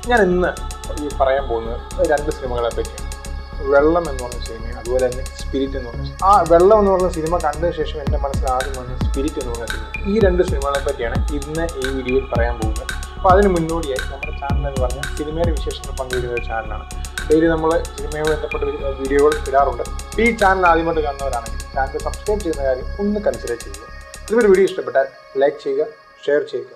ഞാൻ ഇന്ന് ഈ പറയാൻ പോകുന്നത് രണ്ട് സിനിമകളെ പറ്റിയാണ് വെള്ളം എന്ന് പറഞ്ഞ സിനിമയും അതുപോലെ തന്നെ സ്പിരിറ്റ് എന്ന് പറഞ്ഞ സിനിമ. ആ വെള്ളം എന്ന് പറഞ്ഞ സിനിമ കണ്ടതിന് ശേഷം എൻ്റെ മനസ്സിൽ ആദ്യം വന്ന സ്പിരിറ്റ് എന്ന് പറഞ്ഞ സിനിമ ഈ രണ്ട് സിനിമകളെ പറ്റിയാണ് ഇന്ന് ഈ വീഡിയോയിൽ പറയാൻ പോകുന്നത് അപ്പോൾ അതിന് മുന്നോടിയായി നമ്മുടെ ചാനൽ എന്ന് പറഞ്ഞാൽ സിനിമയുടെ വിശേഷങ്ങൾ പങ്കുവയ്ക്കുന്ന ഒരു ചാനലാണ് ഡെയിലി നമ്മൾ സിനിമയുമായി ബന്ധപ്പെട്ട വീ- വീഡിയോകൾ ഇടാറുണ്ട് ഈ ചാനൽ ആദ്യമായിട്ട് കാണുന്നവരാണെങ്കിൽ ചാനൽ സബ്സ്ക്രൈബ് ചെയ്യുന്ന കാര്യം ഒന്ന് കൺസിഡർ ചെയ്യുക ഇതൊരു വീഡിയോ ഇഷ്ടപ്പെട്ടാൽ ലൈക്ക് ചെയ്യുക ഷെയർ ചെയ്യുക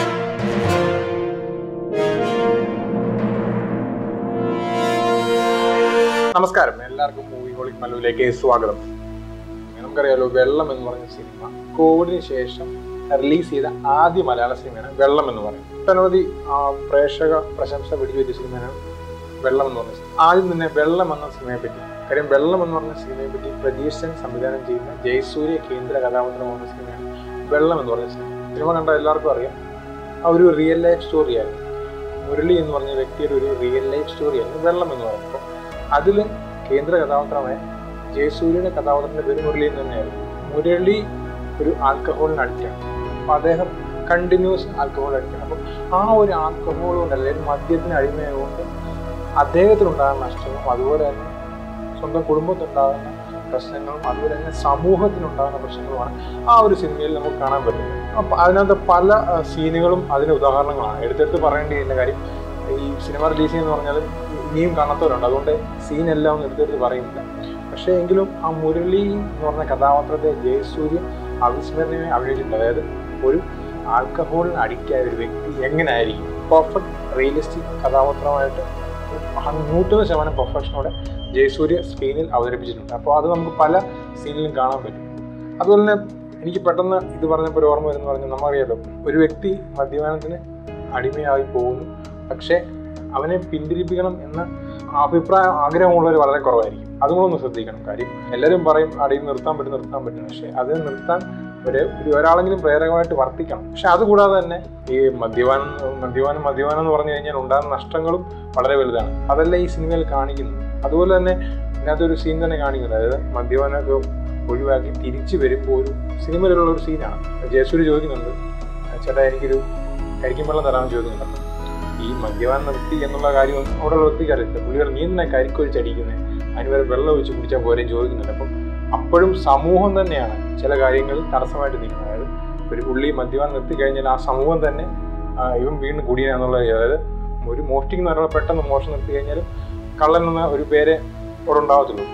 നമസ്കാരം എല്ലാവർക്കും മൂവി ഹോളിക് മല്ലുവിലേക്ക് സ്വാഗതം നമുക്കറിയാലോ വെള്ളം എന്ന് പറഞ്ഞ സിനിമ കോവിഡിന് ശേഷം റിലീസ് ചെയ്ത ആദ്യ മലയാള സിനിമയാണ് വെള്ളം എന്ന് പറയുന്നത് ഒട്ടനവധി ആ, പ്രേക്ഷക പ്രശംസ പിടിച്ചുപറ്റിയ സിനിമയാണ് വെള്ളം എന്ന് പറഞ്ഞ സിനിമ ആദ്യം തന്നെ വെള്ളം എന്ന സിനിമയെ പറ്റി കാര്യം വെള്ളം എന്ന് പറഞ്ഞ സിനിമയെ പറ്റി പ്രതീക്ഷൻ സംവിധാനം ചെയ്യുന്ന ജയസൂര്യ കേന്ദ്ര കഥാപാത്രം വന്ന സിനിമയാണ് വെള്ളം എന്ന് പറഞ്ഞ സിനിമ സിനിമ കണ്ട എല്ലാവർക്കും അറിയാം ആ ഒരു റിയൽ ലൈഫ് സ്റ്റോറിയായിരുന്നു മുരളി എന്ന് പറഞ്ഞ വ്യക്തിയുടെ ഒരു റിയൽ ലൈഫ് സ്റ്റോറിയായിരുന്നു വെള്ളം എന്ന് പറയുന്നത് അപ്പോൾ അതിൽ കേന്ദ്ര കഥാപാത്രമായ ജയസൂര്യയുടെ കഥാപാത്രത്തിന്റെ പേര് മുരളി എന്ന് തന്നെയായിരുന്നു മുരളി ഒരു ആൽക്കഹോളിന് അഡിക്റ്റാണ് അപ്പോൾ അദ്ദേഹം കണ്ടിന്യൂസ് ആൽക്കഹോൾ അഡിക്റ്റാണ് അപ്പം ആ ഒരു ആൽക്കഹോൾ കൊണ്ട് അല്ലെങ്കിൽ മദ്യത്തിന് അടിമയായതുകൊണ്ട് അദ്ദേഹത്തിനുണ്ടാകുന്ന നഷ്ടങ്ങളും അതുപോലെ തന്നെ സ്വന്തം കുടുംബത്തിനുണ്ടാകുന്ന പ്രശ്നങ്ങളും അതുപോലെ തന്നെ സമൂഹത്തിനുണ്ടാകുന്ന പ്രശ്നങ്ങളുമാണ് ആ ഒരു സിനിമയിൽ നമുക്ക് കാണാൻ പറ്റുന്നത് അപ്പം അതിനകത്ത് പല ആ, സീനുകളും അതിന് ഉദാഹരണങ്ങളാണ് എടുത്തെടുത്ത് പറയേണ്ടിയില്ല കാര്യം ഈ സിനിമ റിലീസ് ചെയ്യുന്ന പറഞ്ഞാൽ ഇനിയും കാണാത്തവരുണ്ട് അതുകൊണ്ട് സീൻ എല്ലാം ഒന്നും എടുത്തെടുത്ത് പറയുന്നില്ല പക്ഷേ എങ്കിലും ആ മുരളി എന്ന് പറഞ്ഞ കഥാപാത്രത്തെ ജയസൂര്യൻ അവിസ്മരണീയമായി അഭിനയിച്ചിട്ടുണ്ട് അതായത് ഒരു ആൽക്കഹോളിന് അഡിക്റ്റ് ആയ ഒരു വ്യക്തി എങ്ങനെയായിരിക്കും പെർഫെക്റ്റ് റിയലിസ്റ്റിക് കഥാപാത്രമായിട്ട് നൂറ്റൊന്ന് ശതമാനം പെർഫെക്ഷനോടെ ജയസൂര്യ സ്ക്രീനിൽ അവതരിപ്പിച്ചിട്ടുണ്ട് അപ്പോൾ അത് നമുക്ക് പല സീനിലും കാണാൻ പറ്റും അതുപോലെ തന്നെ എനിക്ക് പെട്ടെന്ന് ഇത് പറഞ്ഞപ്പോൾ ഒരു ഓർമ്മ വരുന്ന പറഞ്ഞാൽ നമുക്കറിയാലോ ഒരു വ്യക്തി മദ്യപാനത്തിന് അടിമയായി പോകുന്നു പക്ഷേ അവനെ പിന്തിരിപ്പിക്കണം എന്ന അഭിപ്രായം ആഗ്രഹമുള്ളവർ വളരെ കുറവായിരിക്കും അതും കൂടെ ഒന്ന് ശ്രദ്ധിക്കണം കാര്യം എല്ലാവരും പറയും അടിയിൽ നിർത്താൻ പറ്റും നിർത്താൻ പറ്റും പക്ഷേ അത് നിർത്താൻ ഒരു ഒരു ഒരാളെങ്കിലും പ്രേരകമായിട്ട് വർത്തിക്കണം പക്ഷെ അതുകൂടാതെ തന്നെ ഈ മദ്യപാനം മദ്യപാനം മദ്യപാനം എന്ന് പറഞ്ഞു കഴിഞ്ഞാൽ ഉണ്ടാകുന്ന നഷ്ടങ്ങളും വളരെ വലുതാണ് അതല്ല ഈ സിനിമയിൽ കാണിക്കുന്നത് അതുപോലെ തന്നെ ഇതിനകത്തൊരു സീൻ തന്നെ കാണിക്കുന്നത് അതായത് മദ്യപാനമൊക്കെ ഒഴിവാക്കി തിരിച്ചു വരുമ്പോൾ ഒരു സിനിമയിലുള്ള ഒരു സീനാണ് ജയസൂര്യ ചോദിക്കുന്നുണ്ട് ചേട്ടാ എനിക്കൊരു കരിക്കും വെള്ളം തരാമെന്ന് ചോദിക്കുന്നുണ്ട് ഈ മദ്യപാനം നിർത്തി എന്നുള്ള കാര്യം അവിടെയുള്ള വ്യക്തിക്ക് അറിയില്ല പുള്ളികൾ നീ തന്നെ കരിക്കൊഴിച്ചടിക്കുന്നത് അതിന് വരെ വെള്ളം ഒഴിച്ച് കുടിച്ചാൽ പോരെയും ചോദിക്കുന്നുണ്ട് അപ്പം അപ്പോഴും സമൂഹം തന്നെയാണ് ചില കാര്യങ്ങളിൽ തടസ്സമായിട്ട് നിൽക്കുന്നത് അതായത് ഒരു പുള്ളി മദ്യപാനം നിർത്തി കഴിഞ്ഞാൽ ആ സമൂഹം തന്നെ ആ, ഇവൻ വീണ്ടും കുടിയാന്നുള്ള അതായത് ഒരു മോഷ്ടിക്കുന്ന ഒരാൾ പെട്ടെന്ന് മോഷണം നിർത്തി കഴിഞ്ഞാലും കള്ളൻ എന്ന ഒരു പേരെ അവിടെ ഉണ്ടാവത്തുള്ളൂ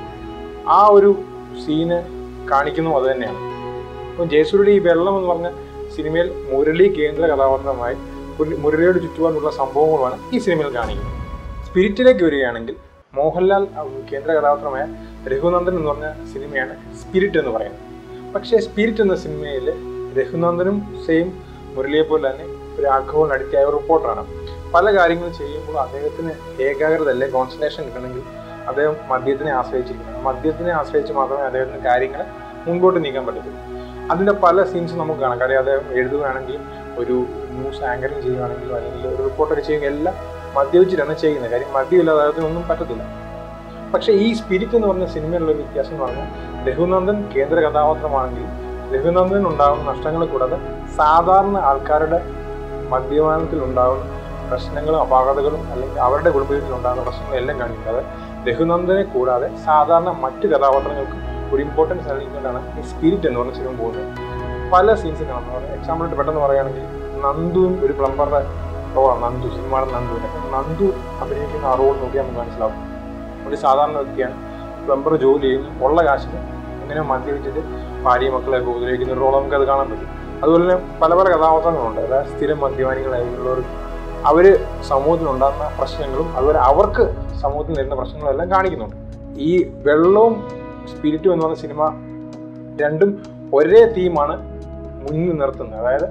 ആ ഒരു സീന് കാണിക്കുന്നു അത് തന്നെയാണ് അപ്പം ജയസൂര്യയുടെ ഈ വെള്ളം എന്ന് പറഞ്ഞ സിനിമയിൽ മുരളി കേന്ദ്ര കഥാപാത്രമായി പുള്ളി- മുരളിയുടെ ചുറ്റുപാടുള്ള സംഭവങ്ങളുമാണ് ഈ സിനിമയിൽ കാണിക്കുന്നത് സ്പിരിറ്റിലേക്ക് വരികയാണെങ്കിൽ മോഹൻലാൽ അഹ് കേന്ദ്ര കഥാപാത്രമായ രഘുനന്ദൻ എന്ന് പറഞ്ഞ സിനിമയാണ് സ്പിരിറ്റ് എന്ന് പറയുന്നത് പക്ഷേ സ്പിരിറ്റ് എന്ന സിനിമയിൽ രഘുനന്ദനും സെയിം മുരളിയെ പോലെ തന്നെ ഒരു ആൽക്കഹോൾ അഡിക്റ്റ് ആയ ഒരു റിപ്പോർട്ടറാണ് പല കാര്യങ്ങളും ചെയ്യുമ്പോൾ അദ്ദേഹത്തിന് ഏകാഗ്രത അല്ലെ കോൺസെൻട്രേഷൻ കിട്ടണമെങ്കിൽ അദ്ദേഹം മദ്യത്തിനെ ആശ്രയിച്ചിരിക്കണം മദ്യത്തിനെ ആശ്രയിച്ച് മാത്രമേ അദ്ദേഹത്തിന് കാര്യങ്ങൾ മുൻപോട്ട് നീക്കാൻ പറ്റത്തുള്ളൂ അതിൻ്റെ പല സീൻസും നമുക്ക് കാണാം കാര്യം അദ്ദേഹം എഴുതുകയാണെങ്കിലും ഒരു ന്യൂസ് ആങ്കറിങ് ചെയ്യുകയാണെങ്കിലും അല്ലെങ്കിൽ ഒരു റിപ്പോർട്ടൊക്കെ ചെയ്യുക എല്ലാം മദ്യപിച്ചിട്ടാണ് ചെയ്യുന്നത് കാര്യം മദ്യമില്ലാതെ അദ്ദേഹത്തിനൊന്നും പറ്റത്തില്ല പക്ഷേ ഈ സ്പിരിറ്റ് എന്ന് പറഞ്ഞ സിനിമയിലുള്ള ഒരു വ്യത്യാസം എന്ന് പറഞ്ഞാൽ രഘുനന്ദൻ കേന്ദ്ര കഥാപാത്രമാണെങ്കിൽ രഘുനന്ദൻ ഉണ്ടാകുന്ന നഷ്ടങ്ങളെ കൂടാതെ സാധാരണ ആൾക്കാരുടെ മദ്യപാനത്തിൽ ഉണ്ടാകുന്ന പ്രശ്നങ്ങളും അപാകതകളും അല്ലെങ്കിൽ അവരുടെ കുടുംബത്തിൽ ഉണ്ടാകുന്ന പ്രശ്നങ്ങളും എല്ലാം കാണിക്കുന്നത് രഘുനന്ദനെ കൂടാതെ സാധാരണ മറ്റ് കഥാപാത്രങ്ങൾക്കും ഒരു ഇമ്പോർട്ടൻസ് നൽകിക്കൊണ്ടാണ് ഈ സ്പിരിറ്റ് എന്ന് പറഞ്ഞ സിനിമ പോകുന്നത് പല സീൻസും കാണുന്നത് എക്സാമ്പിൾ ആയിട്ട് പെട്ടെന്ന് പറയുകയാണെങ്കിൽ നന്ദുവും ഒരു പ്ലംബറുടെ റോളാണ് നന്ദു സിനിമയുടെ നന്ദുവിനെ അപ്പം നന്ദു അഭിനയിക്കുന്ന ആ റോൾ നോക്കിയാൽ നമുക്ക് മനസ്സിലാവും ഒരു സാധാരണ വ്യക്തിയാണ് പ്ലംബർ ജോലി ചെയ്യുന്നു ഉള്ള കാശിന് ഇങ്ങനെ മദ്യപിച്ചിട്ട് ഭാര്യ മക്കളെയൊക്കെ ഉപദ്രവിക്കുന്ന ഒരു റോൾ നമുക്കത് കാണാൻ പറ്റും അതുപോലെ തന്നെ പല പല കഥാപാത്രങ്ങളുണ്ട് അതായത് സ്ഥിരം മദ്യപാനികളായിട്ടുള്ളവർ അവർ സമൂഹത്തിലുണ്ടാകുന്ന പ്രശ്നങ്ങളും അതുപോലെ അവർക്ക് സമൂഹത്തിൽ നേരിടുന്ന പ്രശ്നങ്ങളും എല്ലാം കാണിക്കുന്നുണ്ട് ഈ വെള്ളവും സ്പിരിറ്റും എന്ന് പറഞ്ഞ സിനിമ രണ്ടും ഒരേ തീമാണ് മുന്നിൽ നിർത്തുന്നത് അതായത്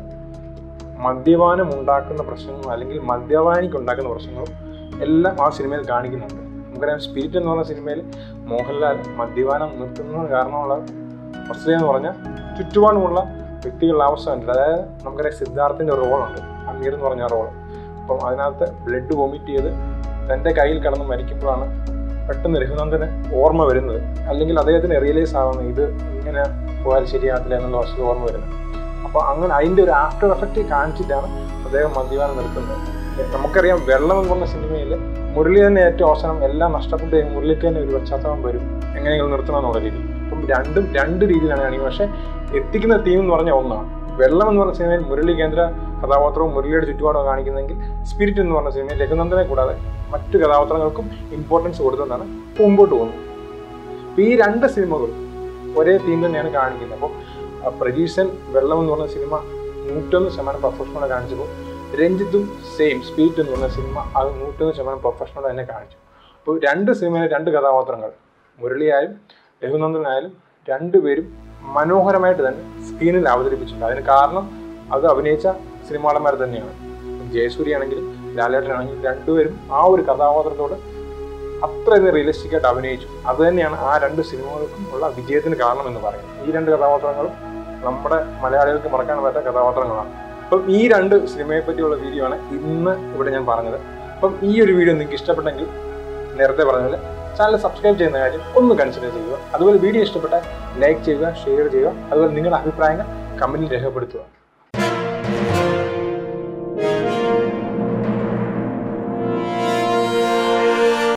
മദ്യപാനം ഉണ്ടാക്കുന്ന പ്രശ്നങ്ങളും അല്ലെങ്കിൽ മദ്യപാനിക്ക് ഉണ്ടാക്കുന്ന പ്രശ്നങ്ങളും എല്ലാം ആ സിനിമയിൽ കാണിക്കുന്നുണ്ട് നമുക്കറിയാം സ്പിരിറ്റ് എന്ന് പറഞ്ഞ സിനിമയിൽ മോഹൻലാൽ മദ്യപാനം നിർത്തുന്നതിന് കാരണമുള്ള വസ്തുത എന്ന് പറഞ്ഞാൽ ചുറ്റുപാടുമുള്ള വ്യക്തികളുടെ അവസ്ഥ കണ്ടിട്ട് അതായത് നമുക്കറിയാം സിദ്ധാർത്ഥിൻ്റെ റോളുണ്ട് അമീർ എന്ന് പറഞ്ഞ റോൾ അപ്പം അതിനകത്ത് ബ്ലഡ് വോമിറ്റ് ചെയ്ത് തൻ്റെ കയ്യിൽ കിടന്ന് മരിക്കുമ്പോഴാണ് പെട്ടെന്ന് രഘുനന്ദന് ഓർമ്മ വരുന്നത് അല്ലെങ്കിൽ അദ്ദേഹത്തിന് റിയലൈസ് ആവുന്നത് ഇത് ഇങ്ങനെ പോയാൽ ശരിയാകത്തില്ല എന്നുള്ള വസ്തുത ഓർമ്മ വരുന്നത് അപ്പോൾ അങ്ങനെ അതിൻ്റെ ഒരു ആഫ്റ്റർ എഫക്റ്റ് കാണിച്ചിട്ടാണ് അദ്ദേഹം മദ്യപാനം നിർത്തുന്നത് നമുക്കറിയാം വെള്ളം എന്ന് പറഞ്ഞ സിനിമയിൽ മുരളി തന്നെ ഏറ്റവും അവസാനം എല്ലാം നഷ്ടപ്പെട്ട് കഴിഞ്ഞ് മുരളിക്ക് തന്നെ ഒരു പശ്ചാത്തലം വരും എങ്ങനെയെങ്കിലും നിർത്തണം എന്നുള്ള രീതി അപ്പം രണ്ടും രണ്ട് രീതിയിലാണ് കാണിക്കുന്നത് പക്ഷേ എത്തിക്കുന്ന തീം എന്ന് പറഞ്ഞാൽ ഒന്നാണ് വെള്ളം എന്ന് പറഞ്ഞ സിനിമയിൽ മുരളി കേന്ദ്ര കഥാപാത്രവും മുരളിയുടെ ചുറ്റുപാടും കാണിക്കുന്നെങ്കിൽ സ്പിരിറ്റ് എന്ന് പറഞ്ഞ സിനിമയിൽ രഘുനന്ദനെ കൂടാതെ മറ്റു കഥാപാത്രങ്ങൾക്കും ഇമ്പോർട്ടൻസ് കൊടുത്തുകൊണ്ടാണ് മുമ്പോട്ട് പോകുന്നത് അപ്പോൾ ഈ രണ്ട് സിനിമകളും ഒരേ തീം തന്നെയാണ് കാണിക്കുന്നത് അപ്പോൾ പ്രജീഷൻ വെള്ളം എന്ന് പറഞ്ഞ സിനിമ നൂറ്റൊന്ന് ശതമാനം പ്രൊഫഷണൽ കാണിച്ചപ്പോൾ രഞ്ജിത്തും സെയിം സ്പിരിറ്റ് എന്ന് പറഞ്ഞ സിനിമ അത് നൂറ്റൊന്ന് ശതമാനം പ്രൊഫഷണൽ തന്നെ കാണിച്ചു അപ്പോൾ രണ്ട് സിനിമയിലെ രണ്ട് കഥാപാത്രങ്ങൾ മുരളിയായാലും രഘുനന്ദനായാലും രണ്ടുപേരും മനോഹരമായിട്ട് തന്നെ സ്ക്രീനിൽ അവതരിപ്പിച്ചിട്ടുണ്ട് അതിന് കാരണം അത് അഭിനയിച്ച സിനിമാളന്മാർ തന്നെയാണ് ജയസൂരി ആണെങ്കിലും ലാലേട്ടനാണെങ്കിലും രണ്ടുപേരും ആ ഒരു കഥാപാത്രത്തോട് അത്രയധികം റിയലിസ്റ്റിക് ആയിട്ട് അഭിനയിച്ചു അത് തന്നെയാണ് ആ രണ്ട് സിനിമകൾക്കും ഉള്ള വിജയത്തിന് കാരണം എന്ന് പറയുന്നത് ഈ രണ്ട് കഥാപാത്രങ്ങളും നമ്മുടെ മലയാളികൾക്ക് മറക്കാൻ പറ്റാത്ത കഥാപാത്രങ്ങളാണ് അപ്പം ഈ രണ്ട് സിനിമയെ പറ്റിയുള്ള വീഡിയോ ആണ് ഇന്ന് ഇവിടെ ഞാൻ പറഞ്ഞത് അപ്പം ഈ ഒരു വീഡിയോ നിങ്ങൾക്ക് ഇഷ്ടപ്പെട്ടെങ്കിൽ നേരത്തെ പറഞ്ഞ പോലെ ചാനൽ സബ്സ്ക്രൈബ് ചെയ്യുന്ന കാര്യം ഒന്ന് കൺസിഡർ ചെയ്യുക അതുപോലെ വീഡിയോ ഇഷ്ടപ്പെട്ടാൽ ലൈക്ക് ചെയ്യുക ഷെയർ ചെയ്യുക അതുപോലെ നിങ്ങളുടെ അഭിപ്രായങ്ങൾ കമന്റിൽ രേഖപ്പെടുത്തുക